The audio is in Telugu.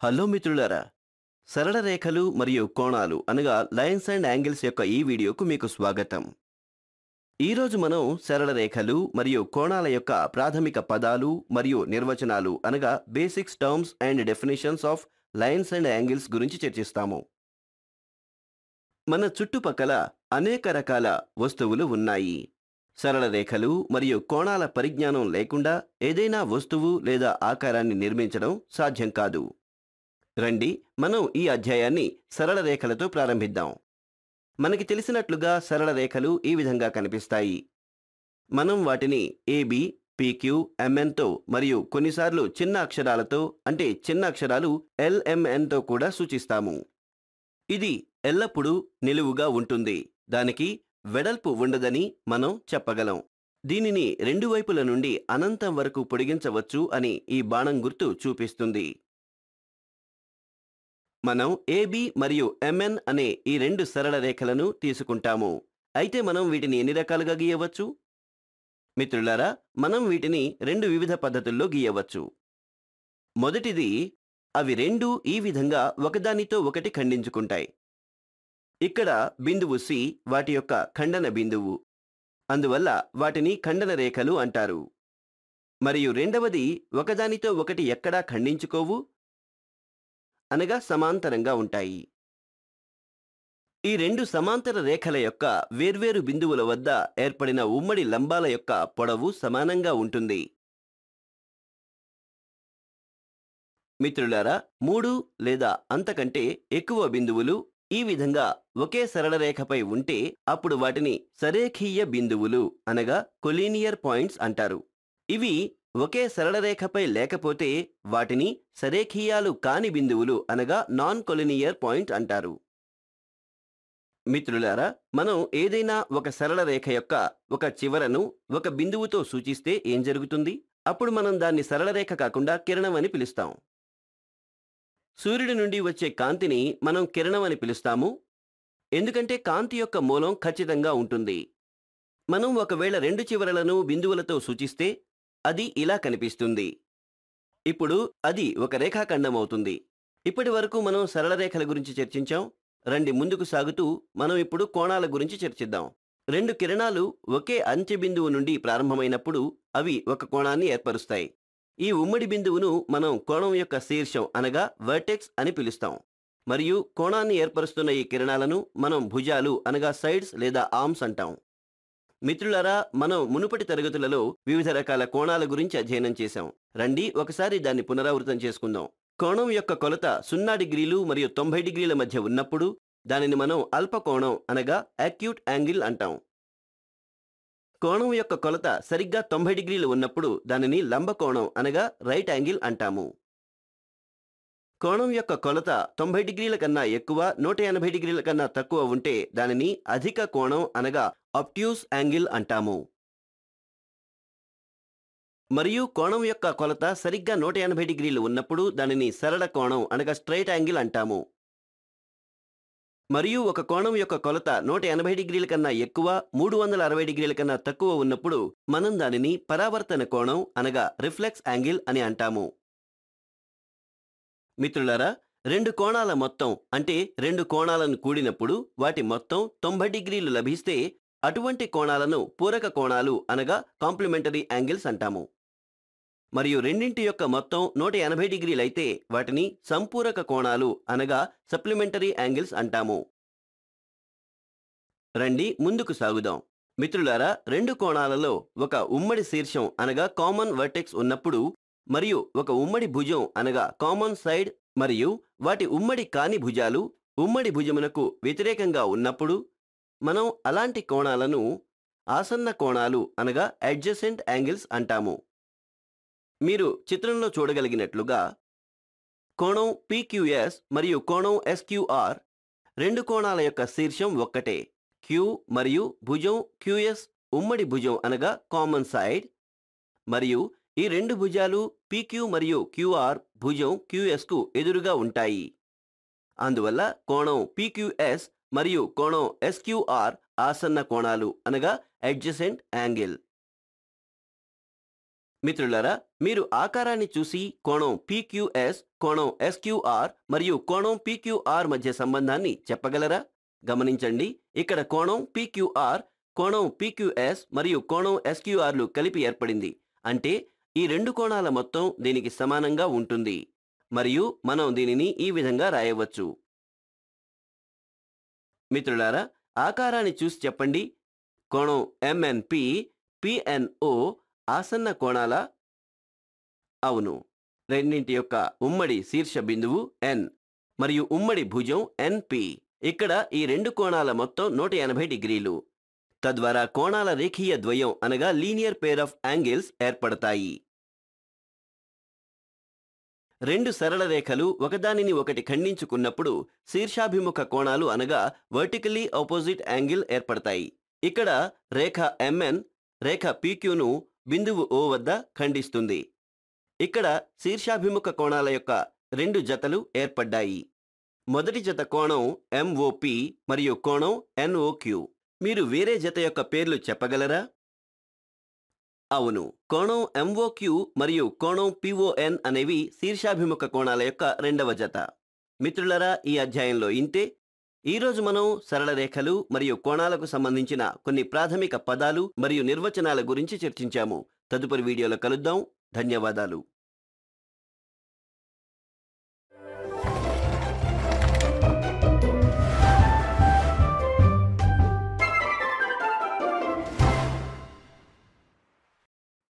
హలో మిత్రులారా సరళ రేఖలు మరియు కోణాలు అనగా లైన్స్ అండ్ యాంగిల్స్ యొక్క ఈ వీడియోకు మీకు స్వాగతం ఈరోజు మనం సరళ రేఖలు మరియు కోణాల యొక్క ప్రాథమిక పదాలు మరియు నిర్వచనాలు అనగా basics terms and definitions of lines and angles గురించి చర్చిస్తాము మన చుట్టుపక్కల అనేక రకాల వస్తువులు ఉన్నాయి సరళ రేఖలు మరియు కోణాల పరిజ్ఞానం లేకుండా ఏదైనా వస్తువు లేదా ఆకారాన్ని నిర్మించడం సాధ్యం కాదు రండి మనం ఈ అధ్యాయాన్ని సరళ రేఖలతో ప్రారంభిద్దాం మనకి తెలిసినట్లుగా సరళ రేఖలు ఈ విధంగా కనిపిస్తాయి మనం వాటిని ఏబి పీక్యూ ఎంఎన్తో మరియు కొన్నిసార్లు చిన్న అక్షరాలతో అంటే చిన్న అక్షరాలు ఎల్ఎంఎన్తో కూడా సూచిస్తాము ఇది ఎల్లప్పుడూ నిలువుగా ఉంటుంది దానికి వెడల్పు ఉండదని మనం చెప్పగలం దీనిని రెండు వైపుల నుండి అనంతం వరకు పొడిగించవచ్చు అని ఈ బాణం గుర్తు చూపిస్తుంది మనం ఏబి మరియు ఎంఎన్ అనే ఈ రెండు సరళ రేఖలను తీసుకుంటాము అయితే మనం వీటిని ఎన్ని రకాలుగా గీయవచ్చు మిత్రులారా మనం వీటిని రెండు వివిధ పద్ధతుల్లో గీయవచ్చు మొదటిది అవి రెండు ఈ విధంగా ఒకదానితో ఒకటి ఖండించుకుంటాయి ఇక్కడ బిందువు సి వాటి యొక్క ఖండన బిందువు అందువల్ల వాటిని ఖండన రేఖలు అంటారు మరియు రెండవది ఒకదానితో ఒకటి ఎక్కడా ఖండించుకోవు అనగా సమాంతరంగా ఉంటాయి ఈ రెండు సమాంతర రేఖల యొక్క వేర్వేరు బిందువుల వద్ద ఏర్పడిన ఉమ్మడి లంబాల యొక్క పొడవు సమానంగా ఉంటుంది మిత్రులారా మూడు లేదా అంతకంటే ఎక్కువ బిందువులు ఈ విధంగా ఒకే సరళ రేఖపై ఉంటే అప్పుడు వాటిని సరేఖీయ బిందువులు అనగా కొలీనియర్ పాయింట్స్ అంటారు ఇవి ఒకే సరళ రేఖపై లేకపోతే వాటిని సరేఖీయాలు కాని బిందువులు అనగా నాన్ కొలినియర్ పాయింట్ అంటారు మిత్రులారా మనం ఏదైనా ఒక సరళ రేఖ యొక్క ఒక చివరను ఒక బిందువుతో సూచిస్తే ఏం జరుగుతుంది అప్పుడు మనం దాన్ని సరళ రేఖ కాకుండా కిరణం అని పిలుస్తాం సూర్యుడి నుండి వచ్చే కాంతిని మనం కిరణం అని పిలుస్తాము ఎందుకంటే కాంతి యొక్క మూలం ఖచ్చితంగా ఉంటుంది మనం ఒకవేళ రెండు చివరలను బిందువులతో సూచిస్తే అది ఇలా కనిపిస్తుంది ఇప్పుడు అది ఒక రేఖాఖండం అవుతుంది ఇప్పటి వరకు మనం సరళ రేఖల గురించి చర్చించాం రండి ముందుకు సాగుతూ మనం ఇప్పుడు కోణాల గురించి చర్చిద్దాం రెండు కిరణాలు ఒకే అంచె బిందువు నుండి ప్రారంభమైనప్పుడు అవి ఒక కోణాన్ని ఏర్పరుస్తాయి ఈ ఉమ్మడి బిందువును మనం కోణం యొక్క శీర్షం అనగా వర్టెక్స్ అని పిలుస్తాం మరియు కోణాన్ని ఏర్పరుస్తున్న ఈ కిరణాలను మనం భుజాలు అనగా సైడ్స్ లేదా ఆర్మ్స్ అంటాం మిత్రులారా మనం మునుపటి తరగతులలో వివిధ రకాల కోణాల గురించి అధ్యయనం చేశాం రండి ఒకసారి దాన్ని పునరావృతం చేసుకుందాం కోణం యొక్క కొలత సున్నా డిగ్రీలు మరియు తొంభై డిగ్రీల మధ్య ఉన్నప్పుడు దానిని మనం అల్ప కోణం అనగా అక్యూట్ యాంగిల్ అంటాం కోణం యొక్క కొలత సరిగ్గా తొంభై డిగ్రీలు ఉన్నప్పుడు దానిని లంబ కోణం అనగా రైట్ యాంగిల్ అంటాము కోణం యొక్క కొలత తొంభై డిగ్రీల కన్నా ఎక్కువ నూట ఎనభై డిగ్రీల కన్నా తక్కువ ఉంటే దానిని అధిక కోణం అనగా అప్ట్యూస్ యాంగిల్ అంటాము మరియు కోణం యొక్క కొలత సరిగ్గా నూట ఎనభై డిగ్రీలు ఉన్నప్పుడు దానిని సరళ కోణం అనగా స్ట్రైట్ యాంగిల్ అంటాము మరియు ఒక కోణం యొక్క కొలత నూట ఎనభై డిగ్రీల కన్నా ఎక్కువ మూడు వందల అరవై డిగ్రీల కన్నా తక్కువ ఉన్నప్పుడు మనం దానిని పరావర్తన కోణం అనగా రిఫ్లెక్స్ యాంగిల్ అని అంటాము మిత్రులారా రెండు కోణాల మొత్తం అంటే రెండు కోణాలను కూడినప్పుడు వాటి మొత్తం తొంభై డిగ్రీలు లభిస్తే అటువంటి కోణాలను పూరక కోణాలు అనగా కాంప్లిమెంటరీ యాంగిల్స్ అంటాము మరియు రెండింటి యొక్క మొత్తం నూట ఎనభై డిగ్రీలైతే వాటిని సంపూరక కోణాలు అనగా సప్లిమెంటరీ యాంగిల్స్ అంటాము రండి ముందుకు సాగుదాం మిత్రులారా రెండు కోణాలలో ఒక ఉమ్మడి శీర్షం అనగా కామన్ వర్టెక్స్ ఉన్నప్పుడు మరియు ఒక ఉమ్మడి భుజం అనగా కామన్ సైడ్ మరియు వాటి ఉమ్మడి కాని భుజాలు ఉమ్మడి భుజమునకు వ్యతిరేకంగా ఉన్నప్పుడు మనం అలాంటి కోణాలను ఆసన్న కోణాలు అనగా అడ్జసెంట్ యాంగిల్స్ అంటాము మీరు చిత్రంలో చూడగలిగినట్లుగా కోణం పీక్యూఎస్ మరియు కోణం ఎస్క్యూఆర్ రెండు కోణాల యొక్క శీర్షం ఒక్కటే క్యూ మరియు భుజం క్యూఎస్ ఉమ్మడి భుజం అనగా కామన్ సైడ్ మరియు ఈ రెండు భుజాలు పీక్యూ మరియు క్యూఆర్ భుజం క్యూఎస్కు ఎదురుగా ఉంటాయి అందువల్ల కోణం పీక్యూఎస్ మరియు కోణం ఎస్క్యూఆర్ ఆసన్న కోణాలు అనగా అడ్జసెంట్ యాంగిల్ మిత్రులారా మీరు ఆకారాన్ని చూసి కోణం పీక్యూఎస్ కోణం ఎస్క్యూఆర్ మరియు కోణం పీక్యూఆర్ మధ్య సంబంధాన్ని చెప్పగలరా గమనించండి ఇక్కడ కోణం పీక్యూఆర్ కోణం పీక్యూఎస్ మరియు కోణం ఎస్క్యూఆర్లు కలిపి ఏర్పడింది అంటే ఈ రెండు కోణాల మొత్తం దీనికి సమానంగా ఉంటుంది మరియు మనం దీనిని ఈ విధంగా రాయవచ్చు మిత్రులారా ఆకారాన్ని చూసి చెప్పండి కోణం ఎంఎన్పి పిఎన్ఓ ఆసన్న కోణాల అవును రెండింటి యొక్క ఉమ్మడి శీర్ష బిందువు ఎన్ మరియు ఉమ్మడి భుజం ఎన్పి ఇక్కడ ఈ రెండు కోణాల మొత్తం నూట ఎనభై డిగ్రీలు తద్వారా కోణాల రేఖీయ ద్వయం అనగా లీనియర్ పేర్ ఆఫ్ యాంగిల్స్ ఏర్పడతాయి రెండు సరళ రేఖలు ఒకదానిని ఒకటి ఖండించుకున్నప్పుడు శీర్షాభిముఖ కోణాలు అనగా వర్టికలీ ఆపోజిట్ యాంగిల్ ఏర్పడతాయి ఇక్కడ రేఖ ఎంఎన్ రేఖ పీక్యూను బిందువు ఓ వద్ద ఖండిస్తుంది ఇక్కడ శీర్షాభిముఖ కోణాల యొక్క రెండు జతలు ఏర్పడ్డాయి మొదటి జత కోణం ఎంఓపి మరియు కోణం ఎన్ఓక్యూ మీరు వేరే జత యొక్క పేర్లు చెప్పగలరా అవును కోణం ఎంఓక్యూ మరియు కోణం పిఓఎన్ అనేవి శీర్షాభిముఖ కోణాల యొక్క రెండవ జత మిత్రులరా ఈ అధ్యాయంలో ఇంతే ఈరోజు మనం సరళ రేఖలు మరియు కోణాలకు సంబంధించిన కొన్ని ప్రాథమిక పదాలు మరియు నిర్వచనాల గురించి చర్చించాము తదుపరి వీడియోలో కలుద్దాం ధన్యవాదాలు